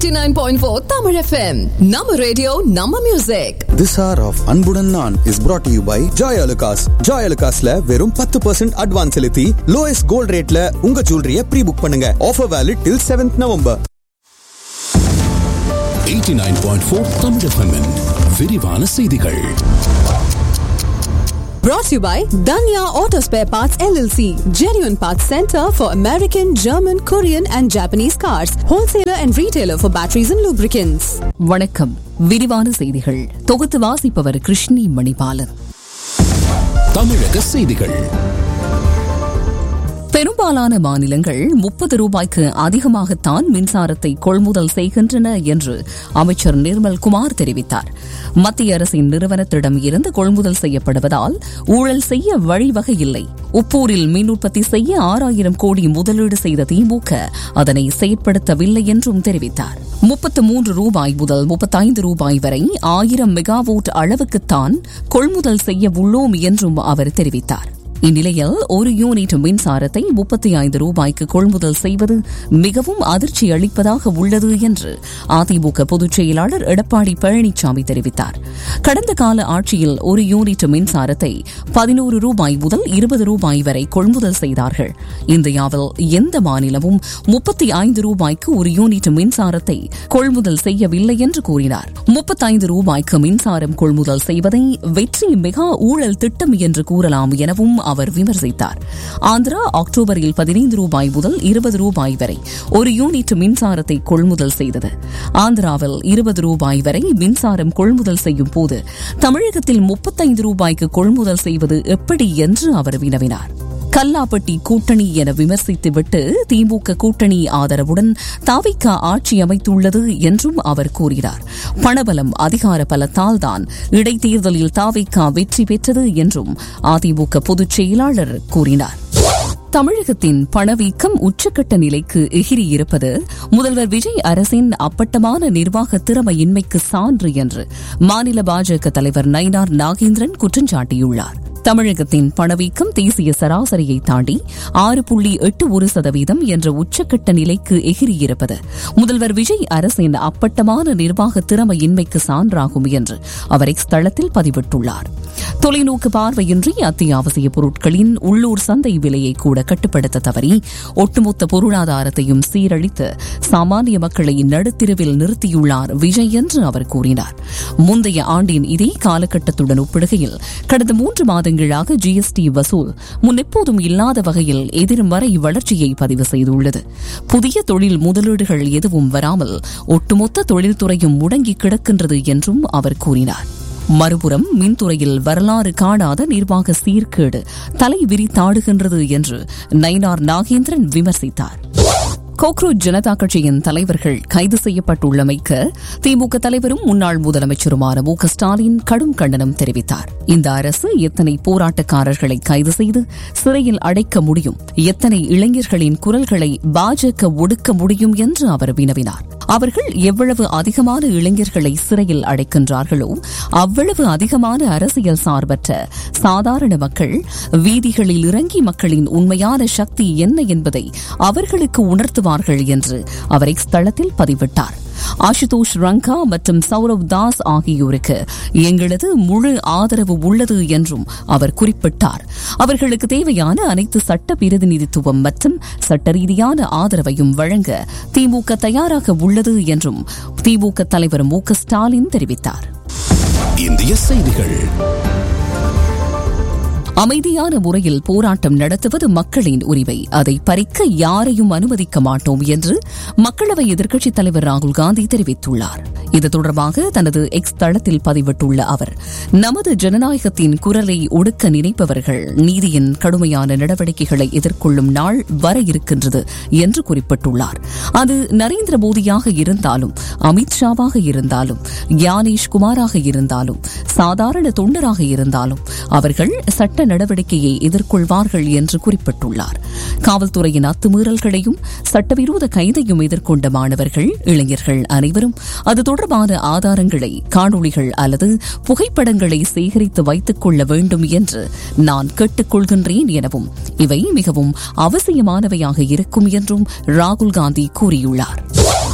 89.4 Tamil FM. Nama radio, Nama music. This hour of அன்புடன் நான் is brought to you by Joy Alucas. Joy Alucasல வெறும் பத்து percent advance செலுத்தி lowest gold ரேட்ல உங்க ஜுவல்லரிய ப்ரீ புக் பண்ணுங்க offer valid till seventh November 89.4 Tamil FM-இன் விரிவான செய்திகள் Brought to you by Danya Auto Spare Parts LLC. Genuine Parts Center for American, German, Korean and Japanese cars. Wholesaler and retailer for batteries and lubricants. வணக்கம் விரிவான செய்திகள் தொகுத்து வாசிப்பவர் கிருஷ்ணி மணிபாலன் தமிழக செய்திகள் பெரும்பாலான மாநிலங்கள் முப்பது ரூபாய்க்கு அதிகமாகத்தான் மின்சாரத்தை கொள்முதல் செய்கின்றன என்று அமைச்சர் நிர்மல் குமார் தெரிவித்தார் மத்திய அரசின் நிறுவனத்திடம் இருந்து கொள்முதல் செய்யப்படுவதால் ஊழல் செய்ய வழிவகை இல்லை உப்பூரில் மின் உற்பத்தி செய்ய ஆறாயிரம் கோடி முதலீடு செய்த திமுக அதனை செயற்படுத்தவில்லை என்றும் தெரிவித்தார் முப்பத்து மூன்று ரூபாய் முதல் முப்பத்தைந்து ரூபாய் வரை ஆயிரம் மெகாவோட் அளவுக்குத்தான் கொள்முதல் செய்ய உள்ளோம் என்றும் அவர் தெரிவித்தார் இந்நிலையில் ஒரு யூனிட் மின்சாரத்தை முப்பத்தி ஐந்து ரூபாய்க்கு கொள்முதல் செய்வது மிகவும் அதிர்ச்சி அளிப்பதாக உள்ளது என்று அதிமுக பொதுச் செயலாளர் எடப்பாடி பழனிசாமி தெரிவித்தார் கடந்த கால ஆட்சியில் ஒரு யூனிட் மின்சாரத்தை பதினோரு ரூபாய் முதல் இருபது ரூபாய் வரை கொள்முதல் செய்தார்கள் இந்தியாவில் எந்த மாநிலமும் முப்பத்தி ஐந்து ரூபாய்க்கு ஒரு யூனிட் மின்சாரத்தை கொள்முதல் செய்யவில்லை என்று கூறினார் முப்பத்தைந்து ரூபாய்க்கு மின்சாரம் கொள்முதல் செய்வதை வெற்றி மெகா ஊழல் திட்டம் என்று கூறலாம் எனவும் அவர் விமர்சித்தார் ஆந்திரா அக்டோபரில் பதினைந்து ரூபாய் முதல் இருபது ரூபாய் வரை ஒரு யூனிட் மின்சாரத்தை கொள்முதல் செய்தது ஆந்திராவில் இருபது ரூபாய் வரை மின்சாரம் கொள்முதல் செய்யும் போது தமிழகத்தில் முப்பத்தைந்து ரூபாய்க்கு கொள்முதல் செய்வது எப்படி என்று அவர் வினவினார் கல்லாப்பட்டி கூட்டணி என விமர்சித்துவிட்டு திமுக கூட்டணி ஆதரவுடன் தாவிக ஆட்சி அமைத்துள்ளது என்றும் அவர் கூறினார் பணபலம் அதிகார பலத்தால் தான் இடைத்தேர்தலில் தாவிக வெற்றி பெற்றது என்றும் அதிமுக பொதுச் செயலாளர் கூறினார் தமிழகத்தின் பணவீக்கம் உச்சக்கட்ட நிலைக்கு எகிரியிருப்பது முதல்வர் விஜய் அரசின் அப்பட்டமான நிர்வாக திறமையின்மைக்கு சான்று என்று மாநில பாஜக தலைவர் நயினார் நாகேந்திரன் குற்றம் சாட்டியுள்ளார் தமிழகத்தின் பணவீக்கம் தேசிய சராசரியை தாண்டி ஆறு புள்ளி எட்டு ஒரு சதவீதம் என்ற உச்சக்கட்ட நிலைக்கு எகிரியிருப்பது முதல்வர் விஜய் அரசின் அப்பட்டமான நிர்வாக திறமையின்மைக்கு சான்றாகும் என்று அவர் எக்ஸ் தளத்தில் பதிவிட்டுள்ளார் தொலைநோக்கு பார்வையின்றி அத்தியாவசிய பொருட்களின் உள்ளூர் சந்தை விலையை கூட கட்டுப்படுத்த தவறி ஒட்டுமொத்த பொருளாதாரத்தையும் சீரழித்து சாமானிய மக்களை நடுத்தெருவில் நிறுத்தியுள்ளார் விஜய் என்று அவர் கூறினார் முந்தைய ஆண்டின் இதே காலகட்டத்துடன் ஒப்பிடுகையில் கடந்த மூன்று மாதங்களாக ஜிஎஸ்டி வசூல் முன்னெப்போதும் இல்லாத வகையில் எதிர்மறை வளர்ச்சியை பதிவு செய்துள்ளது புதிய தொழில் முதலீடுகள் எதுவும் வராமல் ஒட்டுமொத்த தொழில்துறையும் முடங்கி கிடக்கின்றது என்றும் அவர் கூறினார் மறுபுறம் மின்துறையில் வரலாறு காணாத நிர்வாக சீர்கேடு தலை விரித்தாடுகின்றது என்று நயினார் நாகேந்திரன் விமர்சித்தார் கோக்ரோச் ஜனதா கட்சியின் தலைவர்கள் கைது செய்யப்பட்டுள்ளமைக்கு திமுக தலைவரும் முன்னாள் முதலமைச்சருமான மு ஸ்டாலின் கடும் கண்டனம் தெரிவித்தார் இந்த அரசு எத்தனை போராட்டக்காரர்களை கைது செய்து சிறையில் அடைக்க முடியும் எத்தனை இளைஞர்களின் குரல்களை பாஜக ஒடுக்க முடியும் என்று அவர் வினவினார் அவர்கள் எவ்வளவு அதிகமான இளைஞர்களை சிறையில் அடைக்கின்றார்களோ அவ்வளவு அதிகமான அரசியல் சார்பற்ற சாதாரண மக்கள் வீதிகளில் இறங்கி மக்களின் உண்மையான சக்தி என்ன என்பதை அவர்களுக்கு உணர்த்துவார்கள் என்று அவர் எக்ஸ் தளத்தில் பதிவிட்டார் ஆசுதோஷ் ரங்கா மற்றும் சௌரவ் தாஸ் ஆகியோருக்கு எங்களது முழு ஆதரவு உள்ளது என்றும் அவர் குறிப்பிட்டார் அவர்களுக்கு தேவையான அனைத்து சட்ட பிரதிநிதித்துவம் மற்றும் சட்ட ரீதியான ஆதரவையும் வழங்க திமுக தயாராக உள்ளது என்றும் திமுக தலைவர் மு ஸ்டாலின் தெரிவித்தார் இந்திய செய்திகள் அமைதியான முறையில் போராட்டம் நடத்துவது மக்களின் உரிமை அதை பறிக்க யாரையும் அனுமதிக்க மாட்டோம் என்று மக்களவை எதிர்க்கட்சித் தலைவர் ராகுல் காந்தி தெரிவித்துள்ளார் இது தொடர்பாக தனது எக்ஸ் தளத்தில் பதிவிட்டுள்ள அவர் நமது ஜனநாயகத்தின் குரலை ஒடுக்க நினைப்பவர்கள் நீதியின் கடுமையான நடவடிக்கைகளை எதிர்கொள்ளும் நாள் வர இருக்கின்றது என்று குறிப்பிட்டுள்ளார் அது நரேந்திர மோடியாக இருந்தாலும் அமித்ஷாவாக இருந்தாலும் ஞானேஷ் குமாராக இருந்தாலும் சாதாரண தொண்டராக இருந்தாலும் அவர்கள் சட்ட நடவடிக்கையை எதிர்கொள்வார்கள் என்று குறிப்பிட்டுள்ளார் காவல்துறையின் அத்துமீறல்களையும் சட்டவிரோத கைதையும் எதிர்கொண்ட மாணவர்கள் இளைஞர்கள் அனைவரும் அது தொடர்பான ஆதாரங்களை காணொளிகள் அல்லது புகைப்படங்களை சேகரித்து வைத்துக் கொள்ள வேண்டும் என்று நான் கேட்டுக்கொள்கின்றேன் எனவும் இவை மிகவும் அவசியமானவையாக இருக்கும் என்றும் ராகுல் காந்தி கூறியுள்ளார்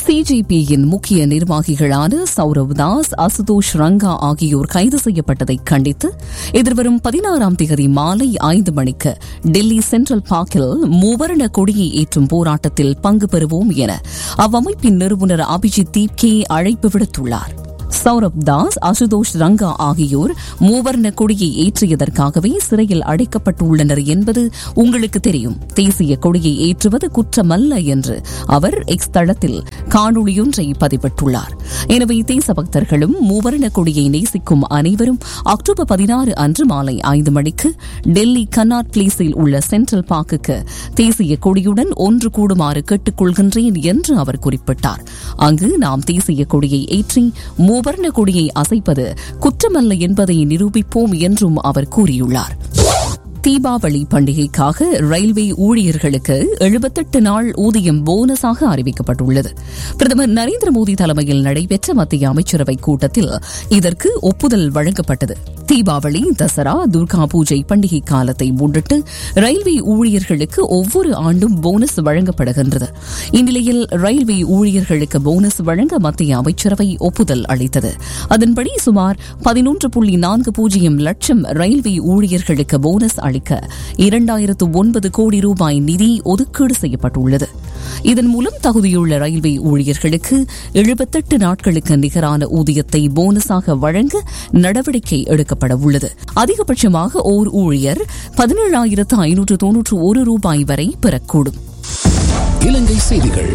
சிஜிபியின் முக்கிய நிர்வாகிகளான சௌரவ் தாஸ் அசுதோஷ் ரங்கா ஆகியோர் கைது செய்யப்பட்டதை கண்டித்து எதிர்வரும் பதினாறாம் தேதி மாலை ஐந்து மணிக்கு டெல்லி சென்ட்ரல் பார்க்கில் மூவர்ண கொடியை ஏற்றும் போராட்டத்தில் பங்கு பெறுவோம் என அவ்வமைப்பின் நிறுவனர் அபிஜித் தீப்கே அழைப்பு விடுத்துள்ளார் சௌரப் தாஸ் அசுதோஷ் ரங்கா ஆகியோர் மூவர்ண கொடியை ஏற்றியதற்காகவே சிறையில் அடைக்கப்பட்டுள்ளனர் என்பது உங்களுக்கு தெரியும் தேசிய கொடியை ஏற்றுவது குற்றமல்ல என்று அவர் எக்ஸ் தளத்தில் காணொளியொன்றை பதிவிட்டுள்ளார் எனவே தேசபக்தர்களும் மூவர்ண கொடியை நேசிக்கும் அனைவரும் அக்டோபர் பதினாறு அன்று மாலை ஐந்து மணிக்கு டெல்லி கன்னாட் பிளேஸில் உள்ள சென்ட்ரல் பார்க்குக்கு தேசிய கொடியுடன் ஒன்று கூடுமாறு கேட்டுக்கொள்கின்றேன் என்று அவர் குறிப்பிட்டார் அங்கு நாம் தேசிய கொடியை ஏற்றி மூவர்ண கொடியை அசைப்பது குற்றமல்ல என்பதை நிரூபிப்போம் என்றும் அவர் கூறியுள்ளார் தீபாவளி பண்டிகைக்காக ரயில்வே ஊழியர்களுக்கு எழுபத்தெட்டு நாள் ஊதியம் போனஸாக அறிவிக்கப்பட்டுள்ளது பிரதமர் நரேந்திர மோடி தலைமையில் நடைபெற்ற மத்திய அமைச்சரவை கூட்டத்தில் இதற்கு ஒப்புதல் வழங்கப்பட்டது தீபாவளி தசரா துர்கா பூஜை பண்டிகை காலத்தை முன்னிட்டு ரயில்வே ஊழியர்களுக்கு ஒவ்வொரு ஆண்டும் போனஸ் வழங்கப்படுகின்றது இந்நிலையில் ரயில்வே ஊழியர்களுக்கு போனஸ் வழங்க மத்திய அமைச்சரவை ஒப்புதல் அளித்தது அதன்படி சுமார் பதினொன்று புள்ளி நான்கு பூஜ்ஜியம் லட்சம் ரயில்வே ஊழியர்களுக்கு போனஸ் அளிக்க இரண்டாயிரத்து ஒன்பது கோடி ரூபாய் நிதி ஒதுக்கீடு செய்யப்பட்டுள்ளது இதன் மூலம் தகுதியுள்ள ரயில்வே ஊழியர்களுக்கு எழுபத்தெட்டு நாட்களுக்கு நிகரான ஊதியத்தை போனஸாக வழங்க நடவடிக்கை எடுக்கப்பட உள்ளது அதிகபட்சமாக ஓர் ஊழியர் பதினேழாயிரத்து ஐநூற்று தொன்னூற்று ஒரு ரூபாய் வரை பெறக்கூடும் இலங்கை செய்திகள்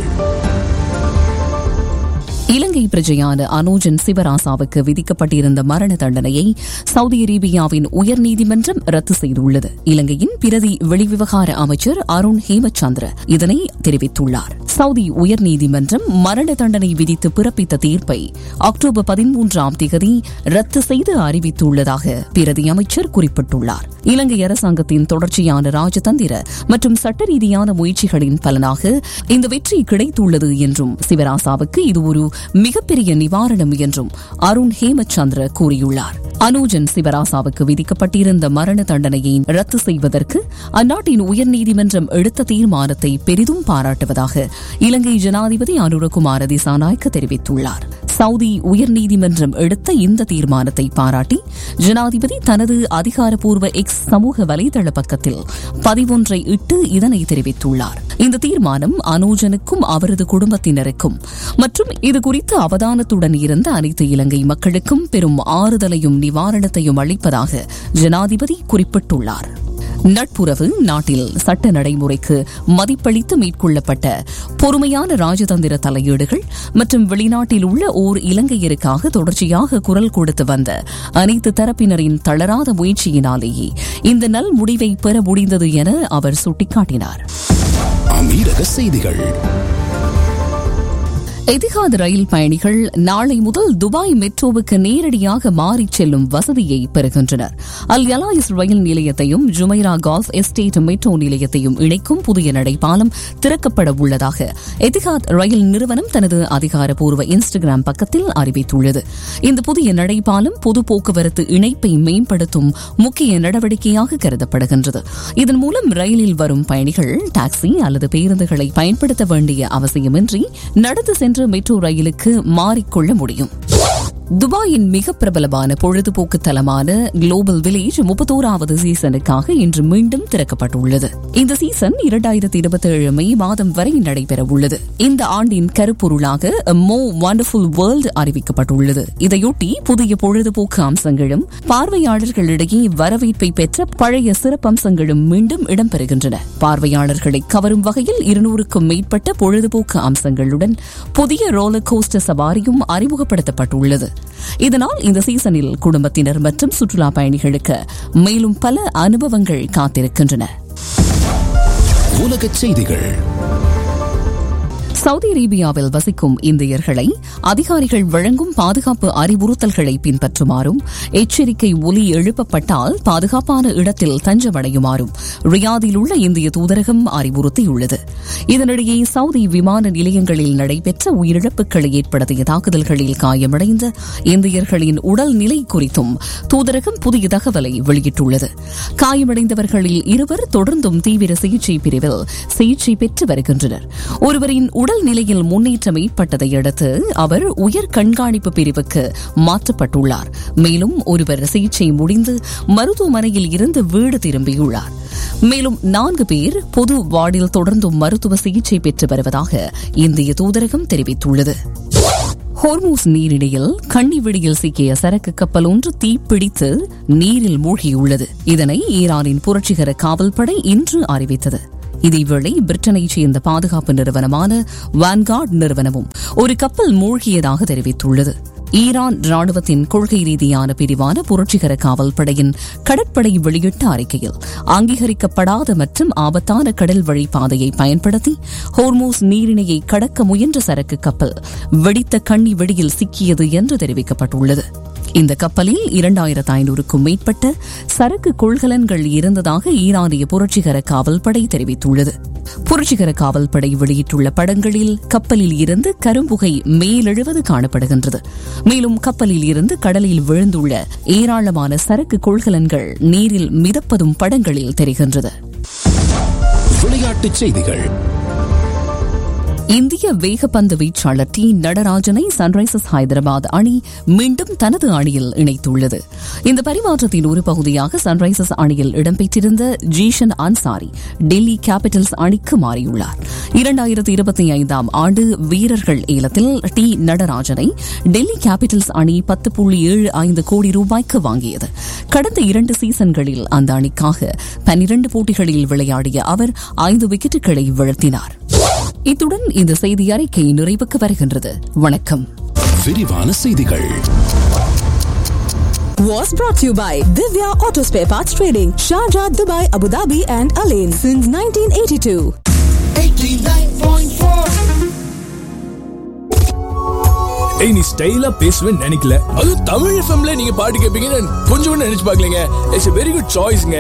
இலங்கை பிரஜையான அனோஜன் சிவராசாவுக்கு விதிக்கப்பட்டிருந்த மரண தண்டனையை சவுதி அரேபியாவின் உயர்நீதிமன்றம் ரத்து செய்துள்ளது இலங்கையின் பிரதி வெளிவிவகார அமைச்சர் அருண் ஹேமச்சந்திர இதனை தெரிவித்துள்ளார் சவுதி உயர்நீதிமன்றம் மரண தண்டனை விதித்து பிறப்பித்த தீர்ப்பை அக்டோபர் பதிமூன்றாம் திகதி ரத்து செய்து அறிவித்துள்ளதாக பிரதி அமைச்சர் குறிப்பிட்டுள்ளார் இலங்கை அரசாங்கத்தின் தொடர்ச்சியான ராஜதந்திர மற்றும் சட்ட ரீதியான முயற்சிகளின் பலனாக இந்த வெற்றி கிடைத்துள்ளது என்றும் சிவராசாவுக்கு இது ஒரு மிகப்பெரிய நிவாரணம் என்றும் அருண் ஹேமச்சந்திர கூறியுள்ளார் அனூஜன் சிவராசாவுக்கு விதிக்கப்பட்டிருந்த மரண தண்டனையை ரத்து செய்வதற்கு அந்நாட்டின் உயர்நீதிமன்றம் எடுத்த தீர்மானத்தை பெரிதும் பாராட்டுவதாக இலங்கை ஜனாதிபதி அனுரகுமார திசாநாயக்க தெரிவித்துள்ளார் சவுதி உயர்நீதிமன்றம் எடுத்த இந்த தீர்மானத்தை பாராட்டி ஜனாதிபதி தனது அதிகாரப்பூர்வ எக்ஸ் சமூக வலைதள பக்கத்தில் பதிவொன்றை இட்டு இதனை தெரிவித்துள்ளார் இந்த தீர்மானம் அனூஜனுக்கும் அவரது குடும்பத்தினருக்கும் மற்றும் இது குறித்து அவதானத்துடன் இருந்த அனைத்து இலங்கை மக்களுக்கும் பெரும் ஆறுதலையும் நிவாரணத்தையும் அளிப்பதாக ஜனாதிபதி குறிப்பிட்டுள்ளார் நட்புறவு நாட்டில் சட்ட நடைமுறைக்கு மதிப்பளித்து மேற்கொள்ளப்பட்ட பொறுமையான ராஜதந்திர தலையீடுகள் மற்றும் வெளிநாட்டில் உள்ள ஓர் இலங்கையருக்காக தொடர்ச்சியாக குரல் கொடுத்து வந்த அனைத்து தரப்பினரின் தளராத முயற்சியினாலேயே இந்த நல் முடிவை பெற முடிந்தது என அவர் சுட்டிக்காட்டினார் அமீரக செய்திகள் எதிகாத் ரயில் பயணிகள் நாளை முதல் துபாய் மெட்ரோவுக்கு நேரடியாக மாறிச் செல்லும் வசதியை பெறுகின்றனர் அல் யலாயிஸ் ரயில் நிலையத்தையும் ஜுமைரா கால்ஃப் எஸ்டேட் மெட்ரோ நிலையத்தையும் இணைக்கும் புதிய நடைபாலம் திறக்கப்பட உள்ளதாக எதிகாத் ரயில் நிறுவனம் தனது அதிகாரப்பூர்வ இன்ஸ்டாகிராம் பக்கத்தில் அறிவித்துள்ளது இந்த புதிய நடைபாலம் பொது போக்குவரத்து இணைப்பை மேம்படுத்தும் முக்கிய நடவடிக்கையாக கருதப்படுகின்றது இதன் மூலம் ரயிலில் வரும் பயணிகள் டாக்ஸி அல்லது பேருந்துகளை பயன்படுத்த வேண்டிய அவசியமின்றி நடந்து சென்று மெட்ரோ ரயிலுக்கு மாறிக்கொள்ள முடியும் துபாயின் மிக பிரபலமான பொழுதுபோக்கு தலமான குளோபல் வில்லேஜ் முப்பத்தோராவது சீசனுக்காக இன்று மீண்டும் திறக்கப்பட்டுள்ளது இந்த சீசன் இரண்டாயிரத்தி இருபத்தி ஏழு மே மாதம் வரை நடைபெற உள்ளது இந்த ஆண்டின் கருப்பொருளாக மோ வண்டர்ஃபுல் வேர்ல்டு அறிவிக்கப்பட்டுள்ளது இதையொட்டி புதிய பொழுதுபோக்கு அம்சங்களும் பார்வையாளர்களிடையே வரவேற்பை பெற்ற பழைய சிறப்பம்சங்களும் மீண்டும் இடம்பெறுகின்றன பார்வையாளர்களை கவரும் வகையில் இருநூறுக்கும் மேற்பட்ட பொழுதுபோக்கு அம்சங்களுடன் புதிய ரோலர் கோஸ்டர் சவாரியும் அறிமுகப்படுத்தப்பட்டுள்ளது இதனால் இந்த சீசனில் குடும்பத்தினர் மற்றும் சுற்றுலா பயணிகளுக்கு மேலும் பல அனுபவங்கள் காத்திருக்கின்றன உலகச் செய்திகள் சவுதி அரேபியாவில் வசிக்கும் இந்தியர்களை அதிகாரிகள் வழங்கும் பாதுகாப்பு அறிவுறுத்தல்களை பின்பற்றுமாறும் எச்சரிக்கை ஒலி எழுப்பப்பட்டால் பாதுகாப்பான இடத்தில் தஞ்சமடையுமாறும் ரியாதில் உள்ள இந்திய தூதரகம் அறிவுறுத்தியுள்ளது இதனிடையே சவுதி விமான நிலையங்களில் நடைபெற்ற உயிரிழப்புகளை ஏற்படுத்திய தாக்குதல்களில் காயமடைந்த இந்தியர்களின் உடல் நிலை குறித்தும் தூதரகம் புதிய தகவலை வெளியிட்டுள்ளது காயமடைந்தவர்களில் இருவர் தொடர்ந்தும் தீவிர சிகிச்சை பிரிவில் சிகிச்சை பெற்று வருகின்றனர் ஒருவரின் உடல் உடல் நிலையில் முன்னேற்றம் ஏற்பட்டதை அடுத்து அவர் உயர் கண்காணிப்பு பிரிவுக்கு மாற்றப்பட்டுள்ளார் மேலும் ஒருவர் சிகிச்சை முடிந்து மருத்துவமனையில் இருந்து வீடு திரும்பியுள்ளார் மேலும் நான்கு பேர் பொது வார்டில் தொடர்ந்தும் மருத்துவ சிகிச்சை பெற்று வருவதாக இந்திய தூதரகம் தெரிவித்துள்ளது ஹோர்மூஸ் நீரிடையில் கன்னிவெடியில் சிக்கிய சரக்கு கப்பல் ஒன்று தீப்பிடித்து நீரில் மூழ்கியுள்ளது இதனை ஈரானின் புரட்சிகர காவல்படை இன்று அறிவித்தது இதேவேளை பிரிட்டனைச் சேர்ந்த பாதுகாப்பு நிறுவனமான வான்கார்ட் நிறுவனமும் ஒரு கப்பல் மூழ்கியதாக தெரிவித்துள்ளது ஈரான் ராணுவத்தின் கொள்கை ரீதியான பிரிவான புரட்சிகர காவல் படையின் கடற்படை வெளியிட்ட அறிக்கையில் அங்கீகரிக்கப்படாத மற்றும் ஆபத்தான கடல் வழி பாதையை பயன்படுத்தி ஹோர்மோஸ் நீரிணையை கடக்க முயன்ற சரக்கு கப்பல் வெடித்த கண்ணி வெடியில் சிக்கியது என்று தெரிவிக்கப்பட்டுள்ளது இந்த கப்பலில் இரண்டாயிரத்து ஐநூறுக்கும் மேற்பட்ட சரக்கு கொள்கலன்கள் இருந்ததாக ஈரானிய புரட்சிகர காவல்படை தெரிவித்துள்ளது புரட்சிகர காவல்படை வெளியிட்டுள்ள படங்களில் கப்பலில் இருந்து கரும்புகை மேலெழுவது காணப்படுகின்றது மேலும் கப்பலில் இருந்து கடலில் விழுந்துள்ள ஏராளமான சரக்கு கொள்கலன்கள் நீரில் மிதப்பதும் படங்களில் தெரிகின்றது விளையாட்டுச் செய்திகள் இந்திய வேகப்பந்து வீச்சாளர் டி நடராஜனை சன்ரைசர்ஸ் ஹைதராபாத் அணி மீண்டும் தனது அணியில் இணைத்துள்ளது இந்த பரிமாற்றத்தின் ஒரு பகுதியாக சன்ரைசர்ஸ் அணியில் இடம்பெற்றிருந்த ஜீஷன் அன்சாரி டெல்லி கேபிட்டல்ஸ் அணிக்கு மாறியுள்ளார் இரண்டாயிரத்தி இருபத்தி ஐந்தாம் ஆண்டு வீரர்கள் ஏலத்தில் டி நடராஜனை டெல்லி கேபிட்டல்ஸ் அணி பத்து புள்ளி ஏழு ஐந்து கோடி ரூபாய்க்கு வாங்கியது கடந்த இரண்டு சீசன்களில் அந்த அணிக்காக பன்னிரண்டு போட்டிகளில் விளையாடிய அவர் ஐந்து விக்கெட்டுகளை வீழ்த்தினார் இத்துடன் இந்த செய்தி அறிக்கை நிறைவுக்கு வருகின்றது வணக்கம் விரிவான செய்திகள் Was brought to you by Divya Auto Spare Parts Trading, Sharjah, Dubai, Abu Dhabi, and Alain since 1982. ஏய் நீ ஸ்டைலா பேசுவேன்னு நினைக்கல அது தமிழ் எஃப்எம்ல நீங்க பாட்டு கேட்பீங்கன்னு கொஞ்சம் கூட நினைச்சு பார்க்கலங்க இட்ஸ் வெரி குட் சாய்ஸ்ங்க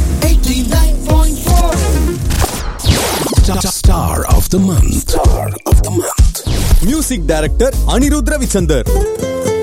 Star of the month. Star of the month. Music director Anirudh Ravichander